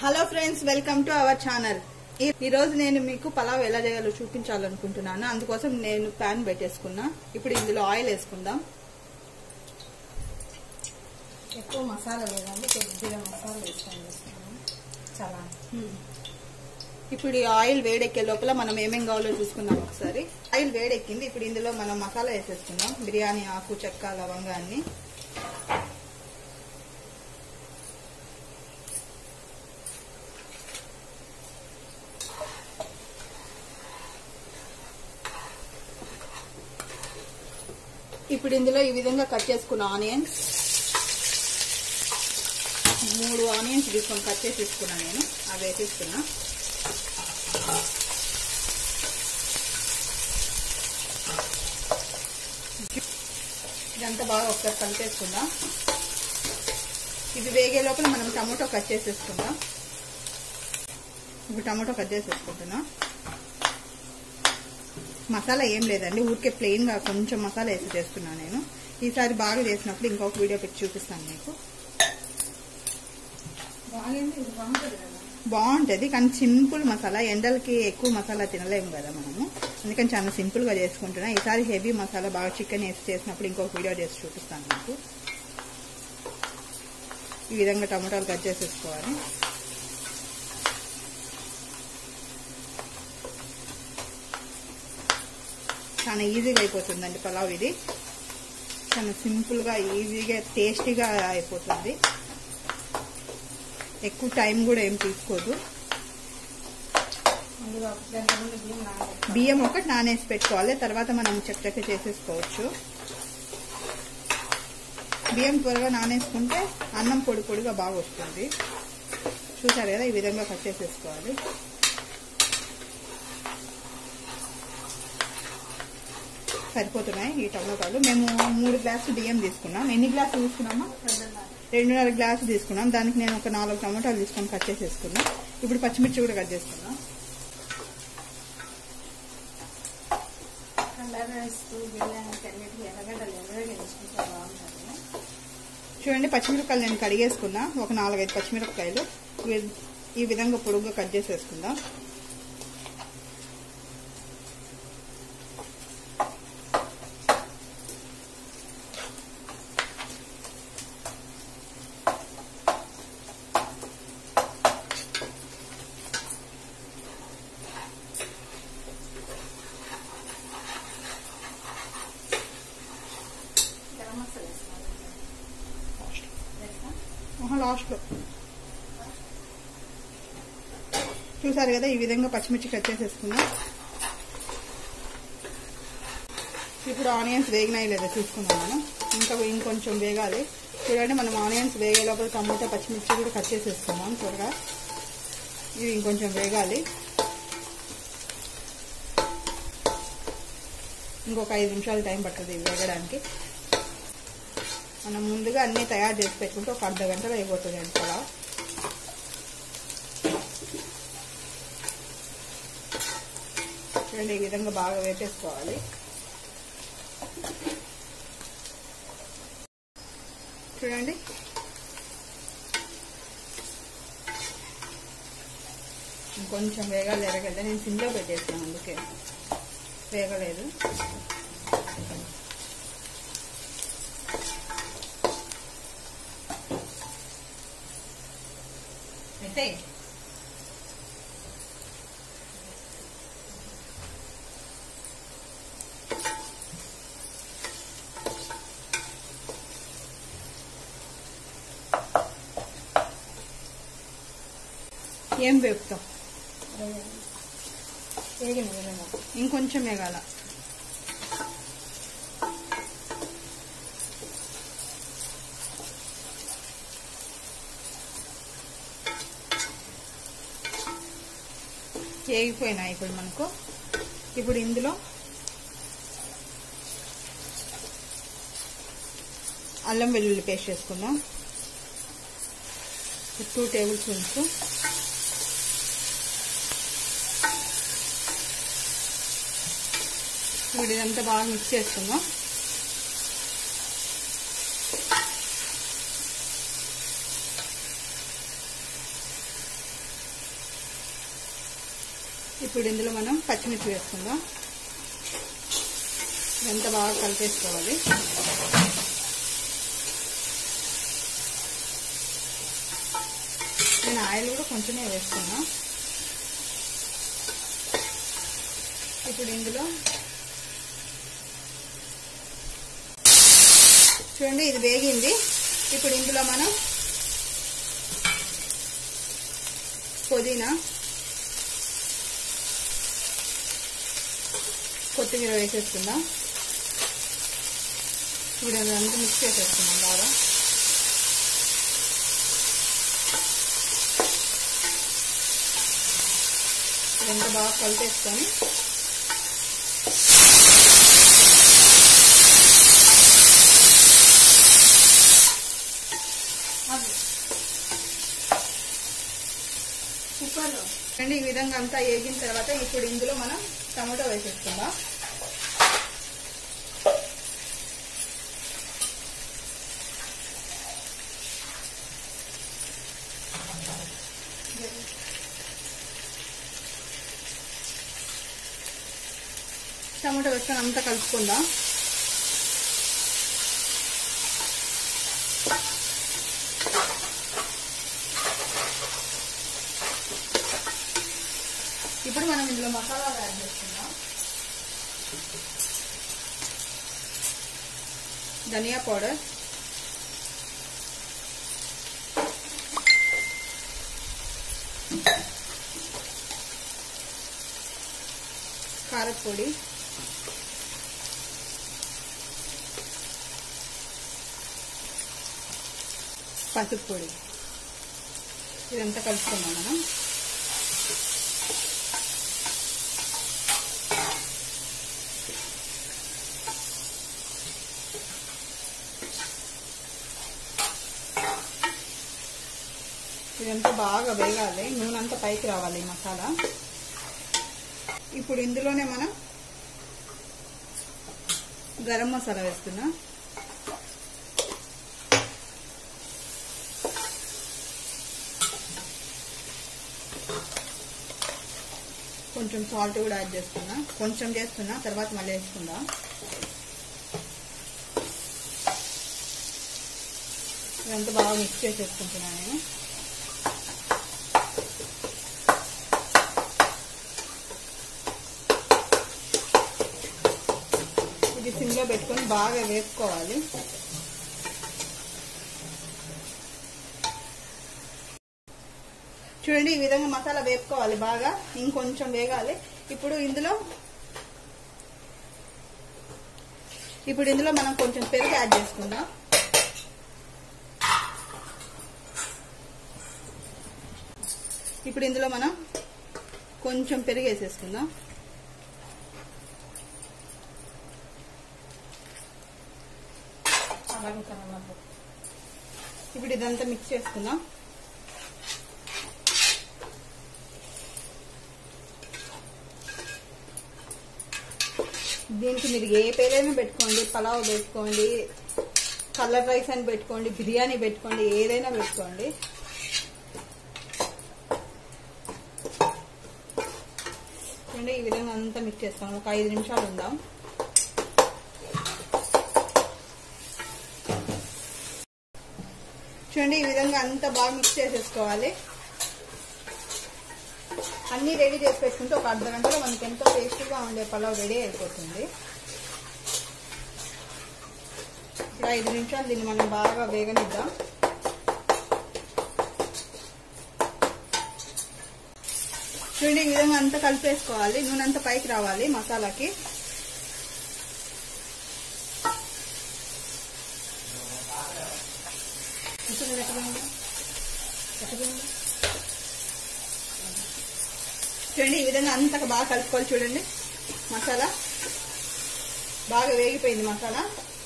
Hello friends welcome to our channel ఈ రోజు నేను మీకు పలావ్ ఎలా చేయాలో చూపించాలనుకుంటున్నాను అందుకోసం నేను ప్యాన్ పెట్టేసుకున్నా ఇప్పుడు ఇందులో ఆయిల్ వేసుకుందాం ఎక్కువ మసాలా లేదండి కొద్దిగా మసాలా వేసుకొని వేసుకున్నాను చాలా ఇప్పుడు ఈ ఆయిల్ వేడెక్కే లోపల మనం ఏమేం కావాలో చూసుకుందాం ఒకసారి ఆయిల్ వేడెక్కింది ఇప్పుడు ఇందులో మనం మసాలా వేసేసుకుందాం బిర్యానీ ఆకు చెక్క లవంగా అన్ని ఇప్పుడు ఇందులో ఈ విధంగా కట్ చేసుకున్న ఆనియన్స్ మూడు ఆనియన్స్ తీసుకొని కట్ చేసి తీసుకున్నాను నేను అవి వేసేస్తున్నా ఇదంతా బాగా ఒకసారి కలిపేసుకుందాం ఇది వేగే లోపల మనం టమాటో కట్ చేసేసుకుందాం ఇప్పుడు టమాటో కట్ చేసేసుకుంటున్నా మసాలా ఏం లేదండి ఊరికే ప్లెయిన్ గా కొంచెం మసాలా వేసి చేస్తున్నాను నేను ఈసారి బాగా చేసినప్పుడు ఇంకొక వీడియో పెట్టి చూపిస్తాను మీకు బాగుంది ఇది బాగుంటుంది కదా బాగుంటది కానీ సింపుల్ మసాలా ఎండలకి ఎక్కువ మసాలా తినలేము కదా మనము అందుకని చాలా సింపుల్ గా చేసుకుంటున్నా ఈసారి హెవీ మసాలా బాగా చికెన్ వేసి చేసినప్పుడు ఇంకొక వీడియో చేసి చూపిస్తాను మీకు ఈ విధంగా టమాటాలు కట్ చేసేసుకోవాలి చాలా ఈజీగా అయిపోతుందండి పలావ్ ఇది చాలా సింపుల్ గా ఈజీగా టేస్టీగా అయిపోతుంది ఎక్కువ టైం కూడా ఏం తీసుకోదు ముందుగా ఒక గంట ముందు బియ్యం నానబెట్టుకోవాలి. బియ్యం ఒకటి నానేసి పెట్టుకోవాలి తర్వాత మనం చక్కచక్క చేసేసుకోవచ్చు బియ్యం త్వరగా నానేసుకుంటే అన్నం పొడి పొడిగా బాగా వస్తుంది చూసారు కదా ఈ విధంగా కట్ చేసేసుకోవాలి సరిపోతున్నాయి ఈ టమాటాలు మేము మూడు గ్లాసులు బియ్యం తీసుకున్నాం ఎన్ని గ్లాసులు తీసుకున్నామా రెండున్నర గ్లాసు తీసుకున్నాం దానికి నేను ఒక నాలుగు టమాటాలు తీసుకొని కట్ చేసేసుకున్నాం ఇప్పుడు పచ్చిమిర్చి కూడా కట్ చేసుకున్నాం కలర్ వేస్తూ బిర్యానీకి అన్నిటికీ ఎర్రగడ్డలు ఎర్రగా వేసుకుంటే బాగుంటుంది చూడండి పచ్చిమిరపకాయలు నేను కడిగేసుకున్నా ఒక నాలుగైదు పచ్చిమిరపకాయలు ఇవి- ఈ విధంగా పొడుగ్గా కట్ చేసేసుకుందాం గరం మసాలా వేసుకోవాలి వేస్తా? ఆహా, లాస్ట్లో చూసారు కదా ఈ విధంగా పచ్చిమిర్చి కట్ చేసేసుకుందాం ఇప్పుడు ఆనియన్స్ వేగినాయి లేదా చూసుకుందాం మనం ఇంకా ఇంకొంచెం వేగాలి చూడండి మనం ఆనియన్స్ వేగే లోపల టమోటా పచ్చిమిర్చి కూడా కట్ చేసేసుకున్నాం త్వరగా ఇవి ఇంకొంచెం వేగాలి ఇంకొక ఐదు నిమిషాలు టైం పడుతుంది ఇవి వేగడానికి మనం ముందుగా అన్ని తయారు చేసి పెట్టుకుంటే ఒక అర్ధ గంటలో అయిపోతుంది అండి పలావ్ చూడండి ఈ విధంగా బాగా వేపేసుకోవాలి చూడండి ఇంకొంచెం వేగాలి ఎరగడ్డ నేను సిమ్లో పెట్టేసాను అందుకే వేగలేదు అయితే ఏం వేపుతాం వేగిన విధంగా ఇంకొంచెం వేగాల వేగిపోయినాయి ఇప్పుడు మనకు ఇప్పుడు ఇందులో అల్లం వెల్లుల్లి పేస్ట్ చేసుకుందాం టూ టేబుల్ స్పూన్స్ ఇప్పుడు ఇదంతా బాగా మిక్స్ చేసుకుందాం ఇప్పుడు ఇందులో మనం పచ్చిమిర్చి వేసుకుందాం ఎంత బాగా కలిపేసుకోవాలి నేను ఆయిల్ కూడా కొంచెమే వేసుకున్నా ఇప్పుడు ఇందులో చూడండి ఇది వేగింది ఇప్పుడు ఇందులో మనం పుదీనా కొత్తిమీర వేసేసుకుందాం ఇప్పుడు అదంతా మిక్స్ చేసేసుకుందాం బాగా ఇదంతా బాగా కలిపేసుకొని కుక్కర్లో అండి ఈ విధంగా అంతా వేగిన తర్వాత ఇప్పుడు ఇందులో మనం టమాటో వేసేసుకుందాం టమాటో వేసుకొని అంతా కలుపుకుందాం ఇప్పుడు మనం ఇందులో మసాలాలు యాడ్ చేసుకుందాం ధనియా పౌడర్ కారపొడి పసుపు పొడి ఇదంతా కలుపుకున్నాం మనం ఇదంతా బాగా వేగాలి నూనె అంతా పైకి రావాలి ఈ మసాలా ఇప్పుడు ఇందులోనే మనం గరం మసాలా వేస్తున్నా కొంచెం సాల్ట్ కూడా యాడ్ చేస్తున్నా కొంచెం చేస్తున్నా తర్వాత మళ్ళీ వేసుకుందాం ఇదంతా బాగా మిక్స్ చేసేసుకుంటున్నాను నేను ఇది సిమ్లో పెట్టుకొని బాగా వేసుకోవాలి చూడండి ఈ విధంగా మసాలా వేపుకోవాలి బాగా ఇంకొంచెం వేగాలి ఇప్పుడు ఇందులో ఇప్పుడు ఇందులో మనం కొంచెం పెరుగు యాడ్ చేసుకుందాం ఇప్పుడు ఇందులో మనం కొంచెం పెరుగు వేసేసుకుందాం అలాగే కనమాట ఇప్పుడు ఇదంతా మిక్స్ చేసుకుందాం దీనికి మీరు ఏ పేరైనా పెట్టుకోండి పలావ్ పెట్టుకోండి కలర్ రైస్ అని పెట్టుకోండి బిర్యానీ పెట్టుకోండి ఏదైనా పెట్టుకోండి చూడండి ఈ విధంగా అంతా మిక్స్ చేస్తాం ఒక ఐదు నిమిషాలు ఉందాం చూడండి ఈ విధంగా అంతా బాగా మిక్స్ చేసేసుకోవాలి అన్నీ రెడీ చేసి పెట్టుకుంటే ఒక అర్ధ గంటలో మనకి ఎంతో టేస్టీగా ఉండే పలావ్ రెడీ అయిపోతుంది ఇప్పుడు ఐదు నిమిషాలు దీన్ని మనం బాగా వేగనిద్దాం చూడండి ఈ విధంగా అంతా కలిపేసుకోవాలి నూనె అంతా పైకి రావాలి మసాలాకి ఇప్పుడు ఎక్కడైనా ఎక్కడైనా చూడండి ఈ విధంగా అంతగా బాగా కలుపుకోవాలి చూడండి మసాలా బాగా వేగిపోయింది మసాలా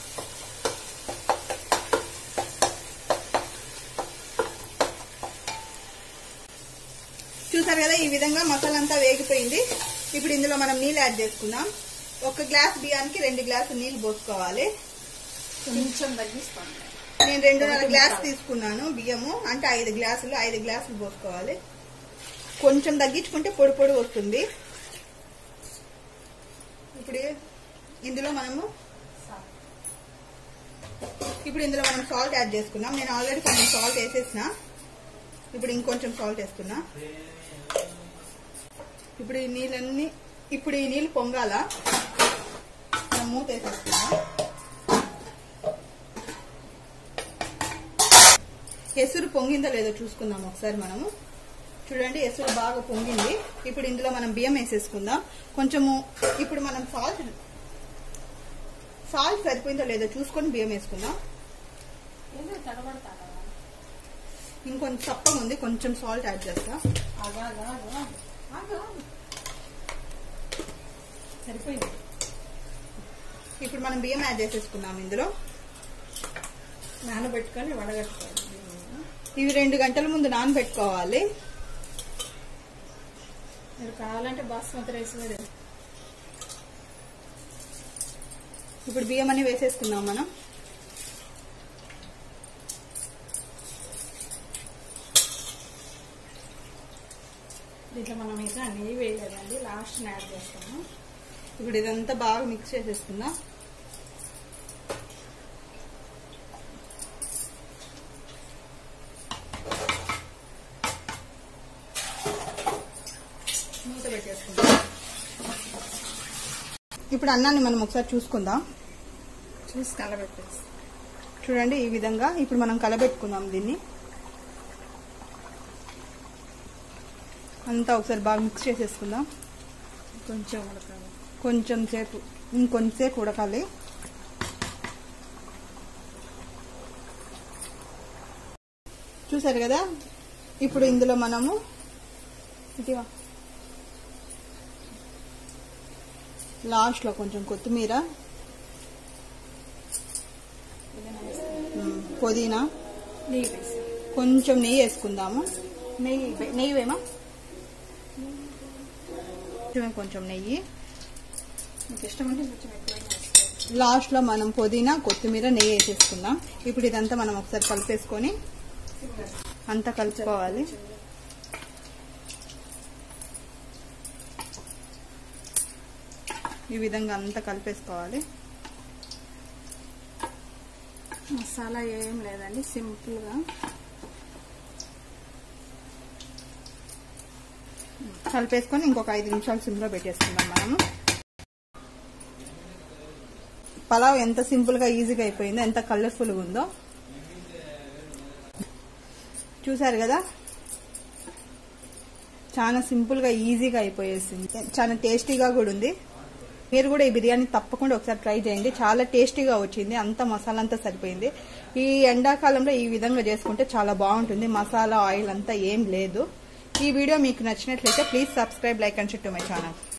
చూసారు కదా ఈ విధంగా మసాలా అంతా వేగిపోయింది ఇప్పుడు ఇందులో మనం నీళ్ళు యాడ్ చేసుకుందాం ఒక గ్లాస్ బియ్యానికి రెండు గ్లాసులు నీళ్ళు పోసుకోవాలి కొంచెం తగ్గిస్తాను నేను రెండున్నర గ్లాస్ తీసుకున్నాను బియ్యము అంటే ఐదు గ్లాసులు ఐదు గ్లాసులు పోసుకోవాలి కొంచెం తగ్గించుకుంటే పొడి పొడి వస్తుంది ఇప్పుడు ఇందులో మనము ఇప్పుడు ఇందులో మనం సాల్ట్ యాడ్ చేసుకున్నాం నేను ఆల్రెడీ కొంచెం సాల్ట్ వేసేసిన ఇప్పుడు ఇంకొంచెం సాల్ట్ వేస్తున్నా ఇప్పుడు ఈ నీళ్ళన్నీ ఇప్పుడు ఈ నీళ్ళు పొంగాల మనం మూత వేసేస్తున్నా ఎసురు పొంగిందో లేదో చూసుకుందాం ఒకసారి మనము చూడండి ఎసురు బాగా పొంగింది ఇప్పుడు ఇందులో మనం బియ్యం వేసేసుకుందాం కొంచెము ఇప్పుడు మనం సాల్ట్ సాల్ట్ సరిపోయిందో లేదో చూసుకొని బియ్యం వేసుకుందాం ఏంటో తడబడతారా ఇంకొంచెం చప్పగా ఉంది కొంచెం సాల్ట్ యాడ్ చేస్తా ఆగా ఆగా ఆగా ఆగా సరిపోయింది ఇప్పుడు మనం బియ్యం యాడ్ చేసేసుకున్నాం ఇందులో నానబెట్టుకొని వడగట్టుకోవాలి ఇవి రెండు గంటల ముందు నానబెట్టుకోవాలి మీరు కావాలంటే బాస్మతి రైస్ కూడా ఇప్పుడు బియ్యం అన్ని వేసేసుకుందాం మనం దీంట్లో మనం ఇంకా నెయ్యి వేయలేదండి లాస్ట్ యాడ్ చేస్తాము ఇప్పుడు ఇదంతా బాగా మిక్స్ చేసేసుకుందాం మూత పెట్టేసుకుందాం ఇప్పుడు అన్నాన్ని మనం ఒకసారి చూసుకుందాం చూసి కలబెట్టేసి చూడండి ఈ విధంగా ఇప్పుడు మనం కలబెట్టుకుందాం దీన్ని అంతా ఒకసారి బాగా మిక్స్ చేసేసుకుందాం కొంచెం ఉడకాలి కొంచెం సేపు ఇంకొంచెంసేపు ఉడకాలి చూసారు కదా ఇప్పుడు ఇందులో మనము ఇదివా లాస్ట్లో కొంచెం కొత్తిమీర ఉమ్, పుదీనా నెయ్యి వేసి కొంచెం నెయ్యి వేసుకుందాము నెయ్యి వే- నెయ్యి వేమా కొంచెం కొంచెం నెయ్యి మీకు ఇష్టం ఉంటే కొంచెం ఎక్కువైనా వేసుకోవచ్చు లాస్ట్ లో మనం పుదీనా కొత్తిమీర నెయ్యి వేసేసుకుందాం ఇప్పుడు ఇదంతా మనం ఒకసారి కలిపేసుకొని అంతా కలుపుకోవాలి ఈ విధంగా అంతా కలిపేసుకోవాలి మసాలా ఏం లేదండి సింపుల్గా కలిపేసుకొని ఇంకొక ఐదు నిమిషాలు సిమ్లో పెట్టేసుకుందాం మనము పలావ్ ఎంత సింపుల్ గా ఈజీగా అయిపోయిందో ఎంత కలర్ఫుల్ గా ఉందో చూసారు కదా చాలా సింపుల్ గా ఈజీగా అయిపోయేసింది చాలా టేస్టీగా కూడా ఉంది మీరు కూడా ఈ బిర్యానీ తప్పకుండా ఒకసారి ట్రై చేయండి చాలా టేస్టీగా వచ్చింది అంత మసాలా అంతా సరిపోయింది ఈ ఎండాకాలంలో ఈ విధంగా చేసుకుంటే చాలా బాగుంటుంది మసాలా ఆయిల్ అంతా ఏం లేదు ఈ వీడియో మీకు నచ్చినట్లయితే please subscribe like and share to my channel